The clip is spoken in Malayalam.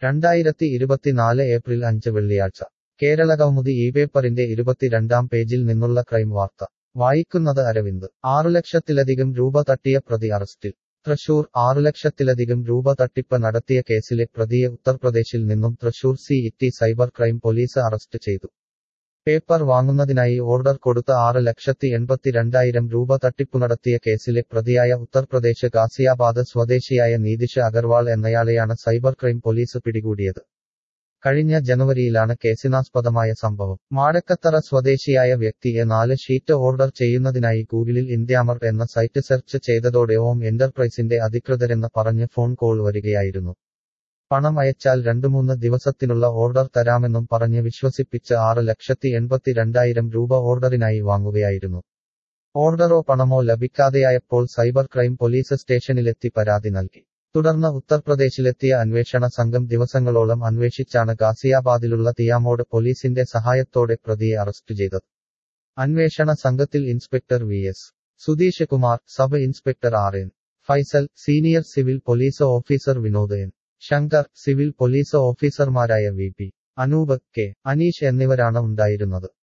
രണ്ടായിരത്തി ഇരുപത്തിനാല് ഏപ്രിൽ അഞ്ച് വെള്ളിയാഴ്ച കേരളകൗമുദി ഈ പേപ്പറിന്റെ ഇരുപത്തിരണ്ടാം പേജിൽ നിന്നുള്ള ക്രൈം വാർത്ത വായിക്കുന്നത് അരവിന്ദ് ആറു ലക്ഷത്തിലധികം രൂപ തട്ടിയ പ്രതി അറസ്റ്റിൽ തൃശൂർ ആറു ലക്ഷത്തിലധികം രൂപ തട്ടിപ്പ് നടത്തിയ കേസിലെ പ്രതിയെ ഉത്തർപ്രദേശിൽ നിന്നും Thrissur city cyber crime police arrest ചെയ്തു പേപ്പർ വാങ്ങുന്നതിനായി ഓർഡർ കൊടുത്ത ആറ് ലക്ഷത്തി എൺപത്തിരണ്ടായിരം രൂപ തട്ടിപ്പു നടത്തിയ കേസിലെ പ്രതിയായ ഉത്തർപ്രദേശ് ഗാസിയാബാദ് സ്വദേശിയായ നീതിഷ് അഗർവാൾ എന്നയാളെയാണ് സൈബർ ക്രൈം പോലീസ് പിടികൂടിയത് കഴിഞ്ഞ ജനുവരിയിലാണ് കേസിനാസ്പദമായ സംഭവം മാടക്കത്തറ സ്വദേശിയായ വ്യക്തിയെ നാല് ഷീറ്റ് ഓർഡർ ചെയ്യുന്നതിനായി ഗൂഗിളിൽ ഇന്ത്യാമർ എന്ന സൈറ്റ് സെർച്ച് ചെയ്തതോടെ ഓം എന്റർപ്രൈസിന്റെ അധികൃതരെന്ന് പറഞ്ഞ് ഫോൺ കോൾ വരികയായിരുന്നു പണം അയച്ചാൽ രണ്ടുമൂന്ന് ദിവസത്തിനുള്ള ഓർഡർ തരാമെന്നും പറഞ്ഞ് വിശ്വസിപ്പിച്ച് ആറ് ലക്ഷത്തി എൺപത്തിരണ്ടായിരം രൂപ ഓർഡറിനായി വാങ്ങുകയായിരുന്നു ഓർഡറോ പണമോ ലഭിക്കാതെയായപ്പോൾ സൈബർ ക്രൈം പോലീസ് സ്റ്റേഷനിലെത്തി പരാതി നൽകി തുടർന്ന് ഉത്തർപ്രദേശിലെത്തിയ അന്വേഷണ സംഘം ദിവസങ്ങളോളം അന്വേഷിച്ചാണ് ഗാസിയാബാദിലുള്ള തിയാമോട് പോലീസിന്റെ സഹായത്തോടെ പ്രതിയെ അറസ്റ്റ് ചെയ്തത് അന്വേഷണ സംഘത്തിൽ inspector V S Sudheesh Kumar sub inspector R N Faisal senior civil police officer Vinod N Shankar civil police ഓഫീസർമാരായ V P Anoop K Aneesh എന്നിവരാണ് ഉണ്ടായിരുന്നത്